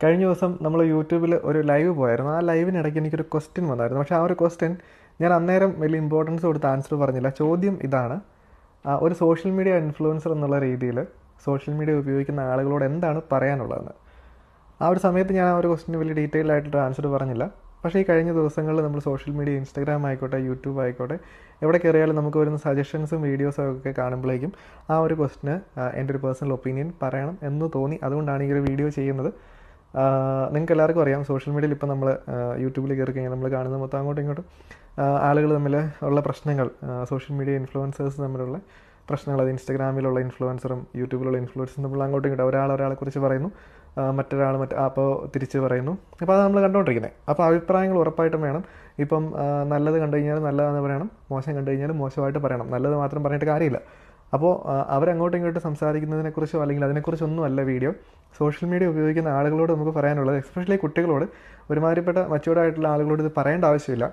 കഴിഞ്ഞ ദിവസം നമ്മൾ യൂട്യൂബിൽ ഒരു ലൈവ് പോയായിരുന്നു ആ ലൈവിനിടയ്ക്ക് എനിക്കൊരു ക്വസ്റ്റ്യൻ വന്നായിരുന്നു പക്ഷേ ആ ഒരു ക്വസ്റ്റ്യൻ ഞാൻ അന്നേരം വലിയ ഇമ്പോർട്ടൻസ് കൊടുത്ത് ആൻസർ പറഞ്ഞില്ല ചോദ്യം ഇതാണ് ആ, ഒരു സോഷ്യൽ മീഡിയ ഇൻഫ്ലുവൻസർ എന്നുള്ള രീതിയിൽ സോഷ്യൽ മീഡിയ ഉപയോഗിക്കുന്ന ആളുകളോട് എന്താണ് പറയാനുള്ളതെന്ന് ആ ഒരു സമയത്ത് ഞാൻ ആ ഒരു ക്വസ്റ്റിന് വലിയ ഡീറ്റെയിൽ ആയിട്ടൊരു ആൻസർ പറഞ്ഞില്ല പക്ഷേ ഈ കഴിഞ്ഞ ദിവസങ്ങളിൽ നമ്മൾ സോഷ്യൽ മീഡിയ ഇൻസ്റ്റാഗ്രാം ആയിക്കോട്ടെ യൂട്യൂബ് ആയിക്കോട്ടെ എവിടെ കയറിയാലും നമുക്ക് വരുന്ന സജഷൻസും വീഡിയോസും ഒക്കെ കാണുമ്പോഴേക്കും ആ ഒരു ക്വസ്റ്റിന് എൻ്റെ ഒരു പേഴ്സണൽ ഒപ്പീനിയൻ പറയണം എന്ന് തോന്നി അതുകൊണ്ടാണ് ഈ ഒരു വീഡിയോ ചെയ്യുന്നത് നിങ്ങൾക്ക് എല്ലാവർക്കും അറിയാം സോഷ്യൽ മീഡിയയിൽ ഇപ്പോൾ നമ്മൾ യൂട്യൂബിൽ കയറി കഴിഞ്ഞാൽ നമ്മൾ കാണുന്ന മൊത്തം അങ്ങോട്ടും ഇങ്ങോട്ടും ആളുകൾ തമ്മിൽ ഉള്ള പ്രശ്നങ്ങൾ സോഷ്യൽ മീഡിയ ഇൻഫ്ലുവൻസേഴ്സ് തമ്മിലുള്ള പ്രശ്നങ്ങൾ അത് ഇൻസ്റ്റാഗ്രാമിലുള്ള ഇൻഫ്ലുവൻസറും യൂട്യൂബിലുള്ള ഇൻഫ്ലുവൻസറും തമ്മിൽ അങ്ങോട്ടും ഇങ്ങോട്ടും ഒരാൾ ഒരാളെ കുറിച്ച് പറയുന്നു ആ, മറ്റൊരാൾ മറ്റ് അപ്പോൾ തിരിച്ച് പറയുന്നു അപ്പോൾ അത് നമ്മൾ കണ്ടുകൊണ്ടിരിക്കുന്നത് അപ്പോൾ അഭിപ്രായങ്ങൾ ഉറപ്പായിട്ടും വേണം ഇപ്പം ആ, നല്ലത് കണ്ടു കഴിഞ്ഞാൽ നല്ലതാണെന്ന് പറയണം മോശം കണ്ടു കഴിഞ്ഞാൽ മോശമായിട്ട് പറയണം നല്ലത് മാത്രം പറഞ്ഞിട്ട് കാര്യമില്ല അപ്പോൾ ആ, അവരങ്ങോട്ടും ഇങ്ങോട്ടും സംസാരിക്കുന്നതിനെക്കുറിച്ചോ അല്ലെങ്കിൽ അതിനെക്കുറിച്ചൊന്നും അല്ല വീഡിയോ സോഷ്യൽ മീഡിയ ഉപയോഗിക്കുന്ന ആളുകളോട് നമുക്ക് പറയാനുള്ളത് എസ്പെഷ്യലി കുട്ടികളോട് ഒരുമാതിരിപ്പെട്ട മച്ചുവേർഡായിട്ടുള്ള ആളുകളോട് ഇത് പറയേണ്ട ആവശ്യമില്ല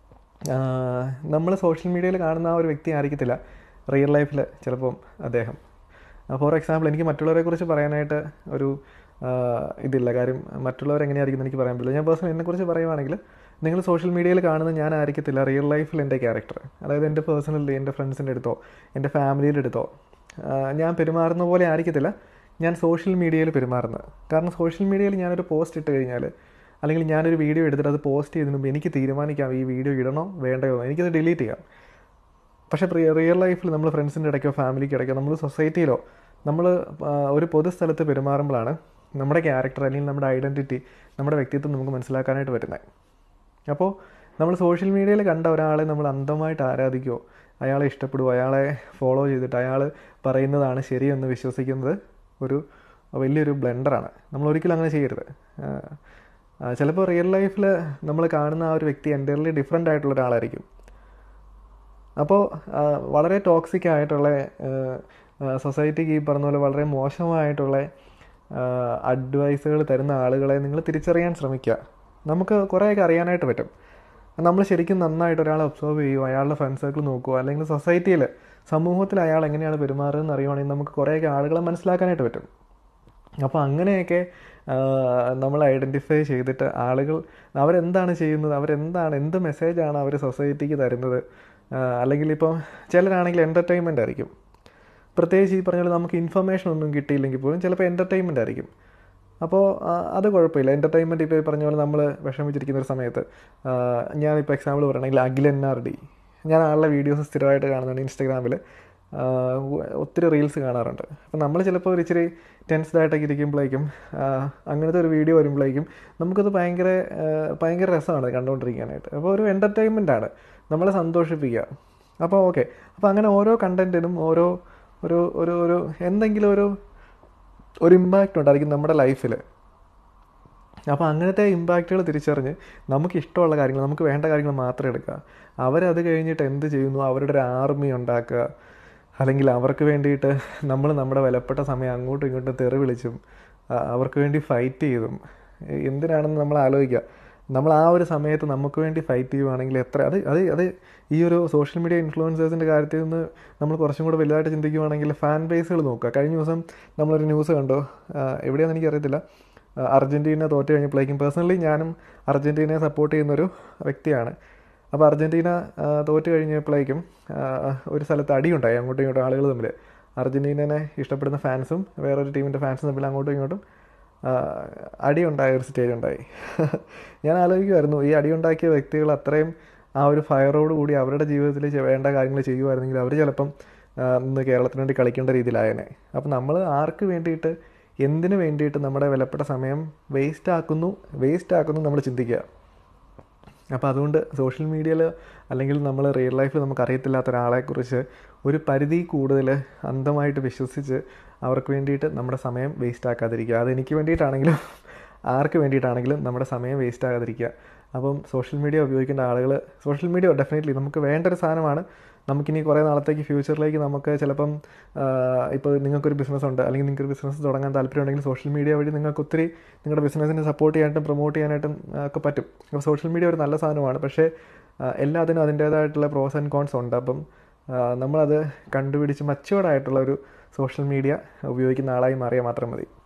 നമ്മൾ സോഷ്യൽ മീഡിയയിൽ കാണുന്ന ആ ഒരു വ്യക്തി ആയിരിക്കത്തില്ല റിയൽ ലൈഫിൽ ചിലപ്പം അദ്ദേഹം ഫോർ എക്സാമ്പിൾ എനിക്ക് മറ്റുള്ളവരെ കുറിച്ച് പറയാനായിട്ട് ഒരു ആ, ഇതില്ല കാര്യം മറ്റുള്ളവർ എങ്ങനെയായിരിക്കും എനിക്ക് പറയാൻ പറ്റില്ല ഞാൻ പേഴ്സണൽ എന്നെക്കുറിച്ച് പറയുവാണെങ്കിൽ നിങ്ങൾ സോഷ്യൽ മീഡിയയിൽ കാണുന്ന ഞാനായിരിക്കത്തില്ല റിയൽ ലൈഫിൽ എൻ്റെ ക്യാരക്ടർ അതായത് എൻ്റെ പേഴ്സണലി എൻ്റെ ഫ്രണ്ട്സിൻ്റെ അടുത്തോ എൻ്റെ ഫാമിലിയുടെ അടുത്തോ ആ, ഞാൻ പെരുമാറുന്ന പോലെ ആയിരിക്കത്തില്ല ഞാൻ സോഷ്യൽ മീഡിയയിൽ പെരുമാറുന്നത് കാരണം സോഷ്യൽ മീഡിയയിൽ ഞാനൊരു പോസ്റ്റ് ഇട്ട് കഴിഞ്ഞാൽ അല്ലെങ്കിൽ ഞാനൊരു വീഡിയോ എടുത്തിട്ട് അത് പോസ്റ്റ് ചെയ്തതിന് മുമ്പ് എനിക്ക് തീരുമാനിക്കാം ഈ വീഡിയോ ഇടണോ വേണ്ടയോ എന്ന്. എനിക്കത് ഡിലീറ്റ് ചെയ്യാം പക്ഷേ റിയൽ ലൈഫിൽ നമ്മൾ ഫ്രണ്ട്സിൻ്റെ ഇടയ്ക്കോ ഫാമിലിക്ക് ഇടയ്ക്കോ നമ്മൾ സൊസൈറ്റിയിലോ നമ്മൾ ഒരു പൊതുസ്ഥലത്ത് പെരുമാറുമ്പോഴാണ് നമ്മുടെ ക്യാരക്ടർ അല്ലെങ്കിൽ നമ്മുടെ ഐഡൻറ്റിറ്റി നമ്മുടെ വ്യക്തിത്വം നമുക്ക് മനസ്സിലാക്കാനായിട്ട് പറ്റുന്നത് അപ്പോൾ നമ്മൾ സോഷ്യൽ മീഡിയയിൽ കണ്ട ഒരാളെ നമ്മൾ അന്ധമായിട്ട് ആരാധിക്കുമോ അയാളെ ഇഷ്ടപ്പെടുമോ അയാളെ ഫോളോ ചെയ്തിട്ട് അയാൾ പറയുന്നതാണ് ശരിയെന്ന് വിശ്വസിക്കുന്നത് ഒരു വലിയൊരു ബ്ലെൻഡറാണ് നമ്മൾ ഒരിക്കലും അങ്ങനെ ചെയ്യരുത് ചിലപ്പോൾ റിയൽ ലൈഫിൽ നമ്മൾ കാണുന്ന ആ ഒരു വ്യക്തി എൻ്റയർലി ഡിഫറെൻ്റ് ആയിട്ടുള്ള ഒരാളായിരിക്കും അപ്പോൾ ആ, വളരെ ടോക്സിക് ആയിട്ടുള്ള സൊസൈറ്റിക്ക് ഈ പറഞ്ഞ പോലെ വളരെ മോശമായിട്ടുള്ള അഡ്വൈസുകൾ തരുന്ന ആളുകളെ നിങ്ങൾ തിരിച്ചറിയാൻ ശ്രമിക്കുക നമുക്ക് കുറേയൊക്കെ അറിയാനായിട്ട് പറ്റും നമ്മൾ ശരിക്കും നന്നായിട്ട് ഒരാളെ ഒബ്സർവ് ചെയ്യുമോ അയാളുടെ ഫ്രണ്ട് സർക്കിൾ നോക്കുമോ അല്ലെങ്കിൽ സൊസൈറ്റിയിൽ സമൂഹത്തിൽ അയാൾ എങ്ങനെയാണ് പെരുമാറുന്നതെന്ന് അറിയുവാണെങ്കിൽ നമുക്ക് കുറേയൊക്കെ ആളുകളെ മനസ്സിലാക്കാനായിട്ട് പറ്റും അപ്പോൾ അങ്ങനെയൊക്കെ നമ്മൾ ഐഡൻറ്റിഫൈ ചെയ്തിട്ട് ആളുകൾ അവരെന്താണ് ചെയ്യുന്നത് അവരെന്താണ് എന്ത് മെസ്സേജാണ് അവർ സൊസൈറ്റിക്ക് തരുന്നത് ആ, അല്ലെങ്കിൽ ഇപ്പം ചിലരാണെങ്കിൽ എൻ്റർടൈൻമെൻ്റ് ആയിരിക്കും പ്രത്യേകിച്ച് ഈ പറഞ്ഞ പോലെ നമുക്ക് ഇൻഫർമേഷൻ ഒന്നും കിട്ടിയില്ലെങ്കിൽ പോലും ചിലപ്പോൾ എൻ്റർടൈൻമെൻ്റ് ആയിരിക്കും അപ്പോൾ ആ, അത് കുഴപ്പമില്ല എൻ്റർടൈൻമെൻറ്റ് ഇപ്പോൾ ഈ പറഞ്ഞ പോലെ നമ്മൾ വിഷമിച്ചിരിക്കുന്ന ഒരു സമയത്ത് ആ, ഞാനിപ്പോൾ എക്സാമ്പിൾ പറയുകയാണെങ്കിൽ അഖിൽ എൻ ആർ ഡി ഞാൻ ആളുടെ വീഡിയോസ് സ്ഥിരമായിട്ട് കാണുന്നുണ്ട് ഇൻസ്റ്റാഗ്രാമിൽ ഒത്തിരി റീൽസ് കാണാറുണ്ട് അപ്പോൾ നമ്മൾ ചിലപ്പോൾ ഒരു ഇച്ചിരി ടെൻസ്ഡ് ആയിട്ടൊക്കെ ഇരിക്കുമ്പോഴേക്കും ആ, അങ്ങനത്തെ ഒരു വീഡിയോ വരുമ്പോഴേക്കും നമുക്കത് ഭയങ്കര ആ, ഭയങ്കര രസമാണ് കണ്ടുകൊണ്ടിരിക്കാനായിട്ട് അപ്പോൾ ഒരു എൻ്റർടൈൻമെൻ്റ് ആണ് നമ്മളെ സന്തോഷിപ്പിക്കുക അപ്പോൾ ഓക്കെ അപ്പോൾ അങ്ങനെ ഓരോ കണ്ടൻറ്റിനും ഓരോ ഒരു ഒരു ഒരു എന്തെങ്കിലും ഒരു ഒരു ഇമ്പാക്റ്റ് ഉണ്ടായിരിക്കും നമ്മുടെ ലൈഫിൽ അപ്പോൾ അങ്ങനത്തെ ഇമ്പാക്റ്റുകൾ തിരിച്ചറിഞ്ഞ് നമുക്ക് ഇഷ്ടമുള്ള കാര്യങ്ങൾ നമുക്ക് വേണ്ട കാര്യങ്ങൾ മാത്രം എടുക്കുക അവരത് കഴിഞ്ഞിട്ട് എന്ത് ചെയ്യുന്നു അവരുടെ ഒരു ആർമി ഉണ്ടാക്കുക അല്ലെങ്കിൽ അവർക്ക് വേണ്ടിയിട്ട് നമ്മൾ നമ്മുടെ വിലപ്പെട്ട സമയം അങ്ങോട്ടും ഇങ്ങോട്ടും തെറി വിളിച്ചും ആ, അവർക്ക് വേണ്ടി ഫൈറ്റ് ചെയ്തും എ- എന്തിനാണെന്ന് നമ്മൾ ആലോചിക്കുക നമ്മൾ ആ ഒരു സമയത്ത് നമുക്ക് വേണ്ടി ഫൈറ്റ് ചെയ്യുവാണെങ്കിൽ എത്ര അത് അത് അത് ഈ ഒരു സോഷ്യൽ മീഡിയ ഇൻഫ്ലുവൻസേഴ്സിൻ്റെ കാര്യത്തിൽ നിന്ന് നമ്മൾ കുറച്ചും കൂടെ വലുതായിട്ട് ചിന്തിക്കുവാണെങ്കിൽ ഫാൻ ബേസുകൾ നോക്കുക കഴിഞ്ഞ ദിവസം നമ്മളൊരു ന്യൂസ് കണ്ടു ആ, എവിടെയാണെന്ന് എനിക്കറിയത്തില്ല ആ, അർജൻറ്റീന തോറ്റ് കഴിഞ്ഞപ്പോഴേക്കും പേഴ്സണലി ഞാനും അർജൻറ്റീനയെ സപ്പോർട്ട് ചെയ്യുന്നൊരു വ്യക്തിയാണ് അപ്പോൾ അർജൻറ്റീന ആ, തോറ്റ് കഴിഞ്ഞപ്പോഴേക്കും ആ, ഒരു സ്ഥലത്ത് അടിയുണ്ടായി അങ്ങോട്ടും ഇങ്ങോട്ടും ആളുകൾ തമ്മിൽ അർജൻറ്റീനനെ ഇഷ്ടപ്പെടുന്ന ഫാൻസും വേറൊരു ടീമിൻ്റെ ഫാൻസും തമ്മിൽ അങ്ങോട്ടും ഇങ്ങോട്ടും ആ, അടിയുണ്ടായ ഒരു സ്റ്റേജ് ഉണ്ടായി ഞാൻ ആലോചിക്കുമായിരുന്നു ഈ അടിയുണ്ടാക്കിയ വ്യക്തികൾ അത്രയും ആ ഒരു ഫയറോട് കൂടി അവരുടെ ജീവിതത്തിൽ ചെ- വേണ്ട കാര്യങ്ങൾ ചെയ്യുമായിരുന്നെങ്കിൽ അവർ ചിലപ്പം ആ, ഇന്ന് കേരളത്തിന് വേണ്ടി കളിക്കേണ്ട രീതിയിലായേനെ അപ്പം നമ്മൾ ആർക്ക് വേണ്ടിയിട്ട് എന്തിനു വേണ്ടിയിട്ട് നമ്മുടെ വിലപ്പെട്ട സമയം വേസ്റ്റ് ആക്കുന്നു വേസ്റ്റ് ആക്കുന്നു നമ്മൾ ചിന്തിക്കുക അപ്പോൾ അതുകൊണ്ട് സോഷ്യൽ മീഡിയയിൽ അല്ലെങ്കിൽ നമ്മൾ റിയൽ ലൈഫിൽ നമുക്ക് അറിയത്തില്ലാത്ത ഒരാളെക്കുറിച്ച് ഒരു പരിധി കൂടുതൽ അന്ധമായിട്ട് വിശ്വസിച്ച് അവർക്ക് വേണ്ടിയിട്ട് നമ്മുടെ സമയം വേസ്റ്റ് ആക്കാതിരിക്കുക അത് എനിക്ക് വേണ്ടിയിട്ടാണെങ്കിലും ആർക്ക് വേണ്ടിയിട്ടാണെങ്കിലും നമ്മുടെ സമയം വേസ്റ്റ് ആകാതിരിക്കുക അപ്പം സോഷ്യൽ മീഡിയ ഉപയോഗിക്കേണ്ട ആളുകൾ സോഷ്യൽ മീഡിയ ഡെഫിനറ്റ്ലി നമുക്ക് വേണ്ട ഒരു സാധനമാണ് നമുക്കിനി കുറേ നാളത്തേക്ക് ഫ്യൂച്ചറിലേക്ക് നമുക്ക് ചിലപ്പം ഇപ്പോൾ നിങ്ങൾക്കൊരു ബിസിനസ് ഉണ്ട് അല്ലെങ്കിൽ നിങ്ങൾക്കൊരു ബിസിനസ് തുടങ്ങാൻ താല്പര്യമുണ്ടെങ്കിൽ സോഷ്യൽ മീഡിയ വഴി നിങ്ങൾക്ക് ഒത്തിരി നിങ്ങളുടെ ബിസിനസ്സിനെ സപ്പോർട്ട് ചെയ്യാനായിട്ടും പ്രൊമോട്ട് ചെയ്യാനായിട്ടും ആ, ഒക്കെ പറ്റും അപ്പോൾ സോഷ്യൽ മീഡിയ ഒരു നല്ല സാധനമാണ് പക്ഷേ ആ, എല്ലാത്തിനും അതിൻ്റേതായിട്ടുള്ള പ്രോസ് ആൻഡ് കോൺസ് ഉണ്ട് അപ്പം ആ, നമ്മളത് കണ്ടുപിടിച്ച് മച്ചുവേർഡ് ആയിട്ടുള്ള ഒരു സോഷ്യൽ മീഡിയ ഉപയോഗിക്കുന്ന ആളായി മാറിയാൽ മാത്രം മതി